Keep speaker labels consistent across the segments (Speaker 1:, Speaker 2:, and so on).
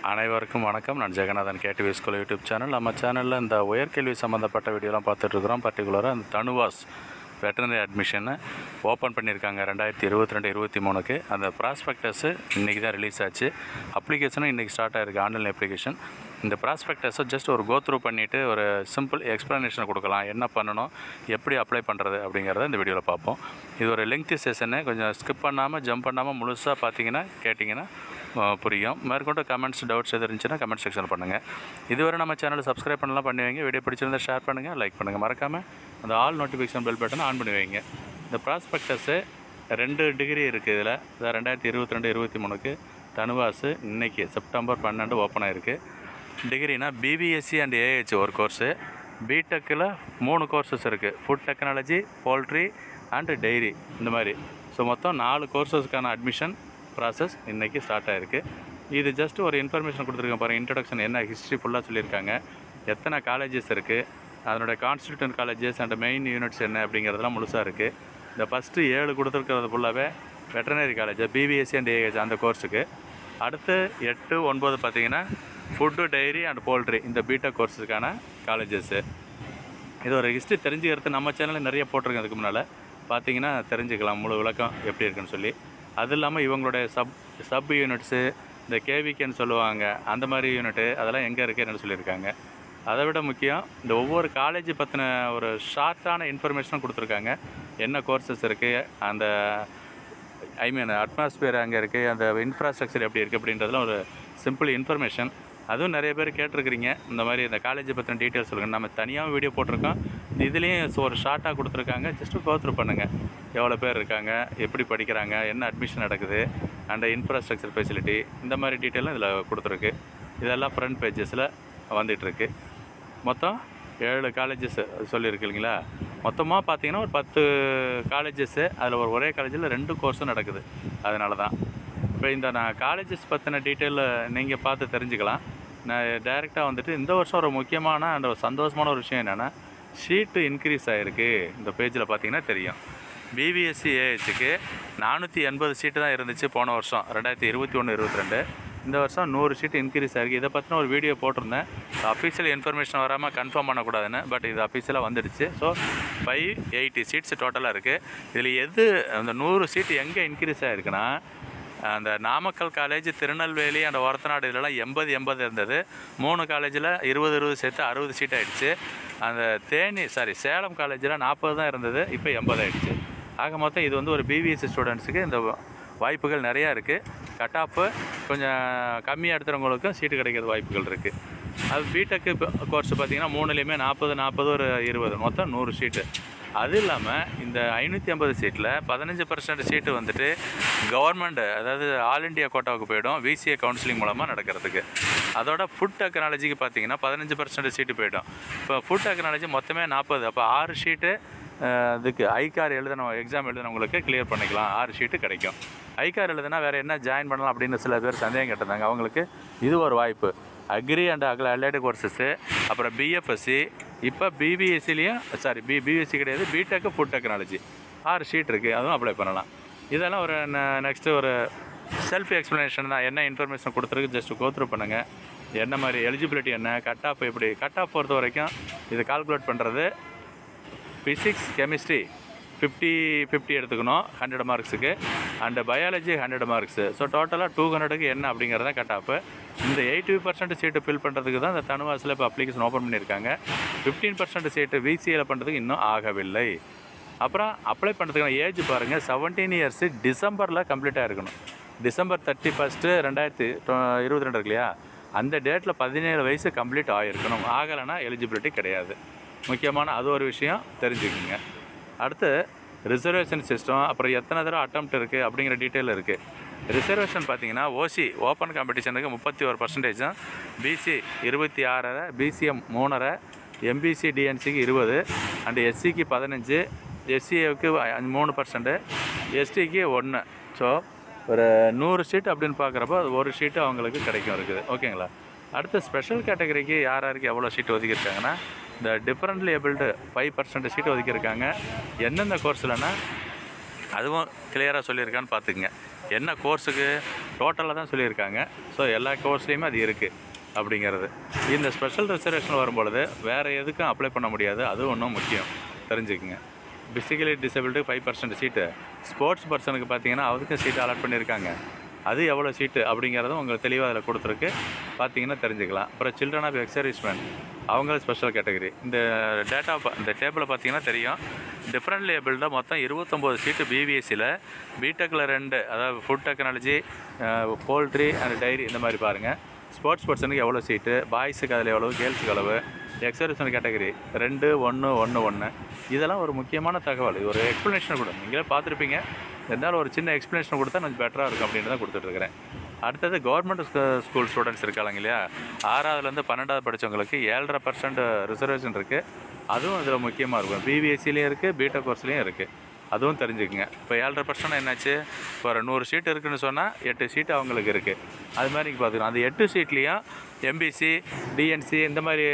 Speaker 1: அனைவருக்கும் வணக்கம் நான் Jagannathan KTV School YouTube channel நம்ம சேனலில் இந்த உயர்கல்வி சம்மந்தப்பட்ட வீடியோலாம் பார்த்துட்ருக்குறோம் பர்டிகுலராக அந்த தனுவாஸ் வெட்டனரி அட்மிஷனை ஓப்பன் பண்ணியிருக்காங்க ரெண்டாயிரத்தி இருபத்தி ரெண்டு இருபத்தி மூணுக்கு அந்த ப்ராஸ்பெக்டஸு இன்றைக்கி தான் ரிலீஸ் ஆச்சு அப்ளிகேஷனும் இன்றைக்கி ஸ்டார்ட் ஆயிருக்கு ஆன்லைன் அப்ளிகேஷன் இந்த ப்ராஸ்பெக்டஸை ஜஸ்ட் ஒரு கோ த்ரூ பண்ணிவிட்டு ஒரு சிம்பிள் எக்ஸ்ப்ளனேஷன் கொடுக்கலாம் என்ன பண்ணணும் எப்படி அப்ளை பண்ணுறது அப்படிங்கிறத இந்த வீடியோவில் பார்ப்போம் இது ஒரு லெங்க்தி செஷனு கொஞ்சம் ஸ்கிப் பண்ணாமல் ஜம்ப் பண்ணாமல் முழுசாக பார்த்தீங்கன்னா கேட்டிங்கன்னா அஹ், புரியும் மேற்கொண்டு கமெண்ட்ஸ் டவுட்ஸ் எது இருந்துச்சுன்னா கமெண்ட் செக்ஷன் பண்ணுங்கள் இதுவரை நம்ம சேனலை சப்ஸ்கிரைப் பண்ணலாம் பண்ணி வைங்க வீடியோ பிடிச்சிருந்தா ஷேர் பண்ணுங்கள் லைக் பண்ணுங்கள் மறக்காமல் அந்த ஆல் நோட்டிஃபிகேஷன் பெல் பட்டனை ஆன் பண்ணி வைங்க இந்த ப்ராஸ்பெக்டஸு ரெண்டு டிகிரி இருக்குது இதில் இதான் ரெண்டாயிரத்தி இருபத்தி ரெண்டு இருபத்தி மூணுக்கு தனுவாசு இன்னைக்கு செப்டம்பர் பன்னெண்டு ஓப்பன் ஆயிருக்கு டிகிரினா பிபிஎஸ்சி அண்ட் ஏஹெச் ஒரு கோர்ஸு பிடெக்கில் மூணு கோர்சஸ் இருக்குது food technology poultry and dairy இந்த மாதிரி ஸோ மொத்தம் நாலு கோர்சஸ்க்கான அட்மிஷன் ப்ராசஸ் இன்றைக்கி ஸ்டார்ட் ஆயிருக்கு இது ஜஸ்ட் ஒரு இன்ஃபர்மேஷன் கொடுத்துருக்கேன் பாருங்கள் இன்ட்ரடக்ஷன் என்ன ஹிஸ்ட்ரி ஃபுல்லாக சொல்லியிருக்காங்க எத்தனை காலேஜஸ் இருக்குது அதனுடைய constituent colleges and main units என்ன அப்படிங்கிறதெல்லாம் முழுசாக இருக்குது இந்த ஃபஸ்ட்டு ஏழு கொடுத்துருக்கிறது ஃபுல்லாகவே veterinary college BVSc and AH அந்த கோர்ஸுக்கு அடுத்து எட்டு ஒன்பது பார்த்தீங்கன்னா ஃபுட்டு டைரி அண்ட் போல்ட்ரி இந்த பிடெக் கோர்ஸுக்கான காலேஜஸ்ஸு இது ஒரு ஹிஸ்ட்ரி தெரிஞ்சுக்கிறது நம்ம சேனலில் நிறைய போட்டிருக்கேன் அதுக்கு முன்னால் பார்த்தீங்கன்னா தெரிஞ்சுக்கலாம் முழு விளக்கம் எப்படி இருக்குன்னு சொல்லி அது இல்லாமல் இவங்களுடைய சப் சப் யூனிட்ஸு இந்த கேவிகேன்னு சொல்லுவாங்க அந்த மாதிரி யூனிட்டு அதெல்லாம் எங்கே இருக்குது என்னன்னு சொல்லியிருக்காங்க அதை விட முக்கியம் இந்த ஒவ்வொரு காலேஜ் பற்றின ஒரு ஷார்ட்டான இன்ஃபர்மேஷனும் கொடுத்துருக்காங்க என்ன கோர்சஸ் இருக்குது அந்த ஐ மீன் அட்மாஸ்பியர் அங்கே இருக்குது அந்த இன்ஃப்ராஸ்ட்ரக்சர் எப்படி இருக்குது அப்படின்றதுலாம் ஒரு சிம்பிள் இன்ஃபர்மேஷன் அதுவும் நிறைய பேர் கேட்டிருக்கிறீங்க இந்த மாதிரி இந்த காலேஜை பற்றின டீட்டெயில்ஸ் சொல்லுங்கள் நம்ம தனியாகவும் வீடியோ போட்டிருக்கோம் இதுலேயும் ஒரு ஷார்ட்டாக கொடுத்துருக்காங்க ஜஸ்ட்டு கோத்ரூ பண்ணுங்கள் எவ்வளோ பேர் இருக்காங்க எப்படி படிக்கிறாங்க என்ன அட்மிஷன் நடக்குது அண்ட் இன்ஃப்ராஸ்ட்ரக்சர் ஃபெசிலிட்டி இந்த மாதிரி டீட்டெயிலும் இதில் கொடுத்துருக்கு இதெல்லாம் ஃப்ரண்ட் பேஜஸில் வந்துகிட்ருக்கு மொத்தம் ஏழு காலேஜஸ் சொல்லியிருக்கு இல்லைங்களா மொத்தமாக பார்த்தீங்கன்னா ஒரு பத்து காலேஜஸ்ஸு அதில் ஒரு ஒரே காலேஜில் ரெண்டு கோர்ஸும் நடக்குது அதனால தான் இப்போ இந்த நான் காலேஜஸ் பற்றின டீட்டெயில் நீங்கள் பார்த்து தெரிஞ்சுக்கலாம் நான் டைரெக்டாக வந்துட்டு இந்த வருஷம் ஒரு முக்கியமான அந்த ஒரு சந்தோஷமான ஒரு விஷயம் என்னென்னா ஷீட்டு இன்க்ரீஸ் ஆகிருக்கு இந்த பேஜில் பார்த்தீங்கன்னா தெரியும் பிபிஎஸ்சி ஏஹெச்சுக்கு நானூற்றி எண்பது சீட்டு தான் இருந்துச்சு போன வருஷம் ரெண்டாயிரத்தி இருபத்தி ஒன்று இருபத்தி ரெண்டு இந்த வருஷம் நூறு சீட் இன்க்ரீஸ் ஆகிருக்கு இதை பற்றின ஒரு வீடியோ போட்டிருந்தேன் அஃபீஷியல் இன்ஃபர்மேஷன் வராமல் கன்ஃபார்ம் பண்ணக்கூடாதுன்னு பட் இது அஃபீஷியலாக வந்துடுச்சு ஸோ ஃபைவ் எயிட்டி சீட்ஸ் டோட்டலாக இருக்குது இதில் எது அந்த நூறு சீட்டு எங்கே இன்க்ரீஸ் ஆகிருக்குன்னா அந்த நாமக்கல் காலேஜ் திருநெல்வேலி அந்த ஒரத்தநாடு இதெல்லாம் எண்பது எண்பது இருந்தது மூணு காலேஜில் இருபது இருபது சேர்த்து அறுபது சீட் ஆயிடுச்சு அந்த தேனி சாரி சேலம் காலேஜில் நாற்பது தான் இருந்தது இப்போ எண்பது ஆயிடுச்சு ஆக மொத்தம் இது வந்து ஒரு பிபிஎஸ்சி ஸ்டூடெண்ட்ஸுக்கு இந்த வாய்ப்புகள் நிறையா இருக்குது கட் ஆஃபு கொஞ்சம் கம்மியாக எடுத்துகிறவங்களுக்கும் சீட்டு கிடைக்கிறது வாய்ப்புகள் இருக்குது அது பிடெக்கு கோர்ஸ் பார்த்தீங்கன்னா மூணுலேயுமே நாற்பது நாற்பது ஒரு இருபது மொத்தம் நூறு சீட்டு அது இல்லாமல் இந்த ஐநூற்றி ஐம்பது சீட்டில் பதினஞ்சு பர்சன்ட் சீட்டு வந்துட்டு கவர்மெண்ட் அதாவது ஆல் இண்டியா கோட்டாவுக்கு போயிடும் விசிஏ கவுன்சிலிங் மூலமாக நடக்கிறதுக்கு அதோட ஃபுட் டெக்னாலஜிக்கு பார்த்தீங்கன்னா பதினஞ்சு பர்சன்ட் சீட்டு போயிடும் இப்போ ஃபுட் டெக்னாலஜி மொத்தமே நாற்பது அப்போ ஆறு ஷீட்டு இதுக்கு ஐகார் எழுதின எக்ஸாம் எழுதினவங்களுக்கு கிளியர் பண்ணிக்கலாம் ஆறு ஷீட்டு கிடைக்கும் ஐகார் எழுதுனா வேறு என்ன ஜாயின் பண்ணலாம் அப்படின்னு சில பேர் சந்தேகம் கேட்டிருந்தாங்க அவங்களுக்கு இது ஒரு வாய்ப்பு அக்ரி அண்ட் அகல அலைடு கோர்சஸ்ஸு அப்புறம் பிஎஃப்எஸ்சி இப்போ பிபிஎஸ்சிலையும் சாரி பி பிஎஸ்சி கிடையாது பிடெக்கு ஃபுட் டெக்னாலஜி ஆறு ஷீட் இருக்குது அதுவும் அப்ளை பண்ணலாம் இதெல்லாம் ஒரு நெக்ஸ்ட்டு ஒரு செல்ஃப் எக்ஸ்ப்ளனேஷன் தான் என்ன இன்ஃபர்மேஷன் கொடுத்துருக்கு ஜஸ்ட் கோத்ரூ பண்ணுங்கள் என்ன மாதிரி எலிஜிபிலிட்டி என்ன கட் ஆஃப் எப்படி கட் ஆஃப் பொறுத்த வரைக்கும் இது கால்குலேட் பண்ணுறது ஃபிசிக்ஸ் கெமிஸ்ட்ரி ஃபிஃப்டி ஃபிஃப்டி எடுத்துக்கணும் ஹண்ட்ரட் மார்க்ஸுக்கு and biology hundred marks so டோட்டலாக டூ ஹண்ட்ரடுக்கு என்ன அப்படிங்கிறத கட் ஆஃப் இந்த எயிட்டி பர்சன்ட் சீட்டு ஃபில் பண்ணுறதுக்கு தான் இந்த தனுவாசில் இப்போ அப்ளிகேஷன் ஓப்பன் பண்ணியிருக்காங்க ஃபிஃப்டீன் பர்சன்ட் சீட்டு விசிஏல பண்ணுறதுக்கு இன்னும் ஆகவில்லை அப்புறம் அப்ளை பண்ணுறதுக்கான ஏஜ் பாருங்கள் செவன்டீன் இயர்ஸு டிசம்பரில் கம்ப்ளீட்டாக இருக்கணும் டிசம்பர் தேர்ட்டி ஃபஸ்ட்டு ரெண்டாயிரத்தி இருபத்தி ரெண்டு இருக்கு இல்லையா அந்த டேட்டில் பதினேழு வயசு கம்ப்ளீட் ஆகிருக்கணும் ஆகலைன்னா எலிஜிபிலிட்டி கிடையாது முக்கியமான அது ஒரு விஷயம் தெரிஞ்சுக்குங்க அடுத்து ரிசர்வேஷன் சிஸ்டம் அப்புறம் எத்தனை தடவை அட்டம்ப்ட் இருக்குது அப்படிங்கிற டீட்டெயில் இருக்குது ரிசர்வேஷன் பார்த்தீங்கன்னா ஓசி ஓப்பன் காம்படிஷனுக்கு முப்பத்தி ஒரு பர்சன்டேஜும் பிசி இருபத்தி ஆறரை பிசிஎம் மூணரை எம்பிசி டிஎன்சிக்கு இருபது அண்டு எஸ்சிக்கு பதினஞ்சு எஸ்சிஏவுக்கு மூணு பர்சன்ட்டு எஸ்டிக்கு ஒன்று ஸோ ஒரு நூறு சீட் அப்படின்னு பார்க்குறப்போ அது ஒரு சீட்டு அவங்களுக்கு கிடைக்கும் இருக்குது ஓகேங்களா அடுத்து ஸ்பெஷல் கேட்டகரிக்கு யார் யாருக்கு எவ்வளோ சீட் ஒதுக்கியிருக்காங்கன்னா இந்த differently abled five percent seat ஒதுக்கியிருக்காங்க எந்தெந்த கோர்ஸ்லன்னா அதுவும் கிளியராக சொல்லியிருக்கான்னு பார்த்துக்குங்க என்ன கோர்ஸுக்கு டோட்டலாக தான் சொல்லியிருக்காங்க ஸோ எல்லா கோர்ஸ்லேயுமே அது இருக்குது அப்படிங்கிறது இந்த ஸ்பெஷல் ரிசர்வேஷன் வரும்பொழுது வேறு எதுக்கும் அப்ளை பண்ண முடியாது அது ஒன்றும் முக்கியம் தெரிஞ்சுக்குங்க physically disability five percent seat sports பர்சனுக்கு பார்த்தீங்கன்னா அதுக்கும் சீட்டு அலாட் பண்ணியிருக்காங்க அது எவ்வளோ சீட்டு அப்படிங்கிறதும் உங்களுக்கு தெளிவாக அதில் கொடுத்துருக்கு பார்த்தீங்கன்னா தெரிஞ்சுக்கலாம் அப்புறம் சில்ட்ரன் ஆஃப் எக்ஸர்வீஸ்மேன் அவங்களும் ஸ்பெஷல் கேட்டகரி இந்த டேட்டா இந்த டேபிளை பார்த்தீங்கன்னா தெரியும் டிஃப்ரெண்ட் லேபிளில் மொத்தம் இருபத்தொம்போது சீட்டு பிபிஎஸ்சியில் பிடெக்கில் ரெண்டு அதாவது food technology poultry and dairy இந்த மாதிரி பாருங்கள் ஸ்போர்ட்ஸ் பர்சனுக்கு எவ்வளோ சீட்டு பாய்ஸுக்கு அதில் எவ்வளோ கேர்ள்ஸுக்கு அளவு எக்ஸர்விஷன் கேட்டகரி ரெண்டு ஒன்று ஒன்று ஒன்று இதெல்லாம் ஒரு முக்கியமான தகவல் இது ஒரு எக்ஸ்ப்ளனேஷன் கொடுங்க நீங்களே பார்த்துருப்பீங்க இருந்தாலும் ஒரு சின்ன எக்ஸ்ப்ளனேஷன் கொடுத்தா கொஞ்சம் பெட்டராக இருக்கும் அப்படின்னு தான் கொடுத்துட்ருக்கிறேன் அடுத்தது கவர்மெண்ட் ஸ்கூல் ஸ்டூடெண்ட்ஸ் இருக்காங்க இல்லையா ஆறாவதுலேருந்து பன்னெண்டாவது படித்தவங்களுக்கு ஏழரை பர்சன்ட் ரிசர்வேஷன் இருக்குது அதுவும் இதில் முக்கியமாக இருக்கும் பிபிஎஸ்சிலையும் இருக்குது பிடெக் கோர்ஸ்லேயும் இருக்குது அதுவும் தெரிஞ்சுக்குங்க இப்போ ஏழரை பர்சன்ட் என்னாச்சு இப்போ ஒரு நூறு சீட் இருக்குன்னு சொன்னால் எட்டு சீட் அவங்களுக்கு இருக்குது அது மாதிரி இங்கே பார்த்துக்கலாம் அந்த எட்டு சீட்லேயும் எம்பிசி டிஎன்சி இந்த மாதிரி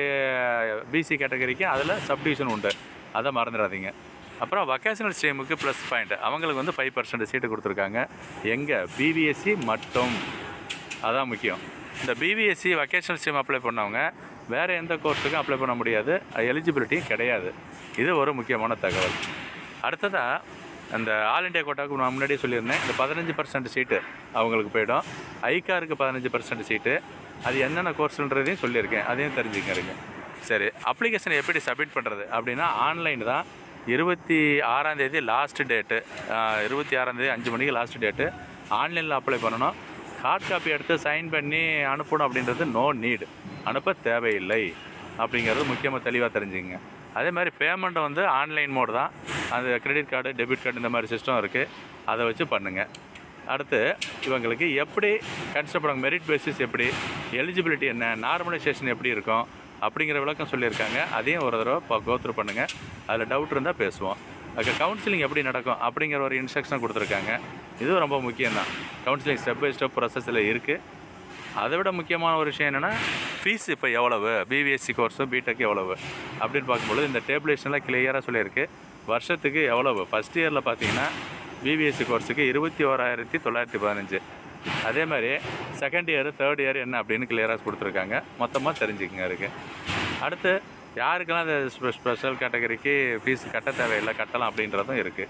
Speaker 1: பிசி கேட்டகரிக்கு அதில் சப்டிவிஷன் உண்டு அதை மறந்துடாதீங்க அப்புறம் வொக்கேஷனல் ஸ்ட்ரீமுக்கு ப்ளஸ் பாயிண்ட் அவங்களுக்கு வந்து ஃபைவ் பர்சன்ட் சீட்டு கொடுத்துருக்காங்க எங்கே பிபிஎஸ்சி மட்டும் அதான் முக்கியம் இந்த பிபிஎஸ்சி வொக்கேஷனல் ஸ்ட்ரீம் அப்ளை பண்ணவங்க வேறு எந்த கோர்ஸுக்கும் அப்ளை பண்ண முடியாது எலிஜிபிலிட்டியும் கிடையாது இது ஒரு முக்கியமான தகவல் அடுத்ததாக அந்த ஆல் இண்டியா கோட்டாவுக்கு நான் முன்னாடியே சொல்லியிருந்தேன் இந்த பதினஞ்சு பர்சன்ட் சீட்டு அவங்களுக்கு போயிடும் ஐகாருக்கு பதினஞ்சு பர்சன்ட் சீட்டு அது என்னென்ன கோர்ஸுன்றதையும் சொல்லியிருக்கேன் அதையும் தெரிஞ்சுக்கிறீங்க சரி அப்ளிகேஷன் எப்படி சப்மிட் பண்ணுறது அப்படின்னா ஆன்லைன் தான் இருபத்தி ஆறாந்தேதி லாஸ்ட் டேட்டு இருபத்தி ஆறாந்தேதி அஞ்சு மணிக்கு லாஸ்ட் டேட்டு ஆன்லைனில் அப்ளை பண்ணணும் ஹார்ட் காப்பி எடுத்து சைன் பண்ணி அனுப்பணும் அப்படின்றது நோ நீடு அனுப்ப தேவையில்லை அப்படிங்கிறது முக்கியமாக தெளிவாக தெரிஞ்சுங்க அதே மாதிரி பேமெண்ட்டை வந்து ஆன்லைன் மோடு தான் அது கிரெடிட் கார்டு டெபிட் கார்டு இந்த மாதிரி சிஸ்டம் இருக்குது அதை வச்சு பண்ணுங்கள் அடுத்து இவங்களுக்கு எப்படி கன்சிடர் பண்ணுவாங்க மெரிட் பேசிஸ் எப்படி எலிஜிபிலிட்டி என்ன நார்மலைசேஷன் எப்படி இருக்கும் அப்படிங்கிற விளக்கம் சொல்லியிருக்காங்க அதையும் ஒரு தடவை கோத்ரூ பண்ணுங்கள் அதில் டவுட் இருந்தால் பேசுவோம் அதுக்கு கவுன்சிலிங் எப்படி நடக்கும் அப்படிங்கிற ஒரு இன்ஸ்ட்ரக்ஷன் கொடுத்துருக்காங்க இதுவும் ரொம்ப முக்கியம்தான் கவுன்சிலிங் ஸ்டெப் பை ஸ்டெப் ப்ராசஸில் இருக்குது அதை விட முக்கியமான ஒரு விஷயம் என்னென்னா ஃபீஸ் இப்போ எவ்வளவு பிபிஎஸ்சி கோர்ஸு பிடெக் எவ்வளவு அப்படின்னு பார்க்கும்பொழுது இந்த டேபிளேஷனில் கிளியராக சொல்லியிருக்கு வருஷத்துக்கு எவ்வளவு ஃபஸ்ட் இயரில் பார்த்தீங்கன்னா பிபிஎஸ்சி கோர்ஸுக்கு இருபத்தி ஓராயிரத்தி தொள்ளாயிரத்தி பதினஞ்சு அதே மாதிரி செகண்ட் இயர் தேர்ட் இயர் என்ன அப்படின்னு கிளியராக கொடுத்துருக்காங்க மொத்தமாக தெரிஞ்சுக்கங்க இருக்குது அடுத்து யாருக்கெல்லாம் அந்த ஸ்பெஷல் கேட்டகரிக்கு ஃபீஸ் கட்ட தேவையில்லை கட்டலாம் அப்படின்றதும் இருக்குது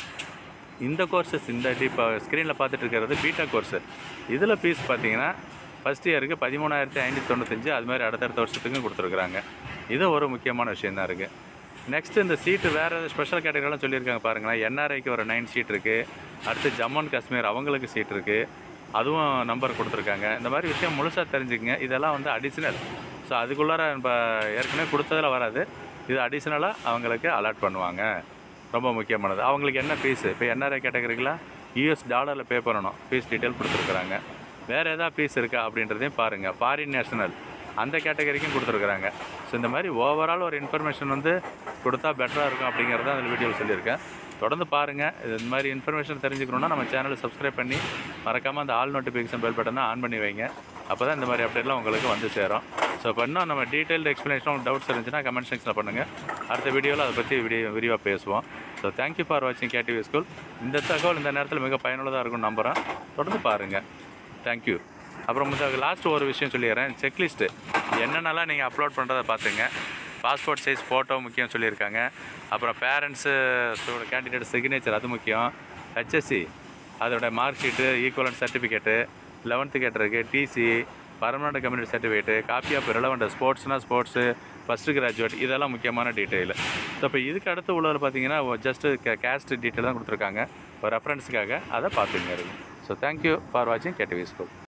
Speaker 1: இந்த கோர்சஸ் இந்த இப்போ ஸ்க்ரீனில் பார்த்துட்டு இருக்கிறது பீட்டா கோர்ஸு இதில் ஃபீஸ் பார்த்தீங்கன்னா ஃபஸ்ட் இயருக்கு பதிமூணாயிரத்தி ஐநூற்றி தொண்ணூத்தஞ்சு அது மாதிரி அடுத்தடுத்த வருஷத்துக்கும் கொடுத்துருக்குறாங்க இது ஒரு முக்கியமான விஷயம் தான் இருக்குது நெக்ஸ்ட் இந்த சீட்டு வேறு ஸ்பெஷல் கேட்டகரிலாம் சொல்லியிருக்காங்க பாருங்களேன் என்ஆர்ஐக்கு ஒரு நைன் சீட் இருக்குது அடுத்து ஜம்மு அண்ட் காஷ்மீர் அவங்களுக்கு சீட் இருக்குது அதுவும் நம்பர் கொடுத்துருக்காங்க இந்த மாதிரி விஷயம் முழுசாக தெரிஞ்சுக்கங்க இதெல்லாம் வந்து அடிஷ்னல் ஸோ அதுக்குள்ளார இப்போ ஏற்கனவே கொடுத்ததில் வராது இது அடிஷ்னலாக அவங்களுக்கு அலாட் பண்ணுவாங்க ரொம்ப முக்கியமானது அவங்களுக்கு என்ன ஃபீஸு இப்போ என்ஆர்ஐ கேட்டகரிக்கெலாம் யூஎஸ் டாலரில் பே பண்ணணும் ஃபீஸ் டீட்டெயில் கொடுத்துருக்குறாங்க வேறு எதாவது ஃபீஸ் இருக்கா அப்படின்றதையும் பாருங்கள் ஃபாரின் நேஷனல் அந்த கேட்டகரிக்கும் கொடுத்துருக்குறாங்க ஸோ இந்த மாதிரி ஓவரால் ஒரு இன்ஃபர்மேஷன் வந்து கொடுத்தா பெட்டராக இருக்கும் அப்படிங்கிறத அதில் வீடியோவில் சொல்லியிருக்கேன் தொடர்ந்து பாருங்கள் இது இந்த மாதிரி இன்ஃபர்மேஷன் தெரிஞ்சுக்கணுன்னா நம்ம சேனலை சப்ஸ்கிரைப் பண்ணி மறக்காமல் அந்த ஆல் நோட்டிஃபிகேஷன் பெல் பட்டனை ஆன் பண்ணி வைங்க அப்போ தான் இந்த மாதிரி அப்டேட்லாம் உங்களுக்கு வந்து சேரும் ஸோ இப்போ இன்னும் நம்ம டீட்டெயில்டு எக்ஸ்ப்ளனேஷன் உங்களுக்கு டவுட்ஸ் இருந்துச்சுன்னா கமெண்ட் செக்ஷனில் பண்ணுங்கள் அடுத்த வீடியோவில் அதை பற்றி வீடியோ விரிவாக பேசுவோம் ஸோ தேங்க்யூ ஃபார் வாட்சிங் கேடிவி ஸ்கூல் இந்த தகவல் இந்த நேரத்தில் மிக பயனுள்ளதாக இருக்கும்னு நம்புகிறேன் தொடர்ந்து பாருங்கள் தேங்க்யூ அப்புறம் முதல் லாஸ்ட் ஒரு விஷயம் சொல்லிடுறேன் செக்லிஸ்ட்டு என்னென்னலாம் நீங்கள் அப்லோட் பண்ணுறதை பார்த்துங்க பாஸ்போர்ட் சைஸ் ஃபோட்டோ முக்கியம் சொல்லியிருக்காங்க அப்புறம் பேரண்ட்ஸு கேண்டிடேட் சிக்னேச்சர் அது முக்கியம் ஹெச்எஸ்சி அதோட mark sheet equivalent certificate eleventh கேட்டிருக்கு TC permanent community certificate copy of relevant ஸ்போர்ட்ஸ்னால் ஸ்போர்ட்ஸு ஃபஸ்ட்டு கிராஜுவேட் இதெல்லாம் முக்கியமான டீட்டெயில் ஸோ இப்போ இதுக்கு அடுத்து உள்ளதில் பார்த்தீங்கன்னா ஜஸ்ட்டு கேஸ்ட் டீட்டெயில் தான் கொடுத்துருக்காங்க ஒரு ரெஃபரன்ஸுக்காக அதை பார்த்துங்க ஸோ தேங்க்யூ ஃபார் வாட்சிங் கேட்டிவி ஸ்கூல்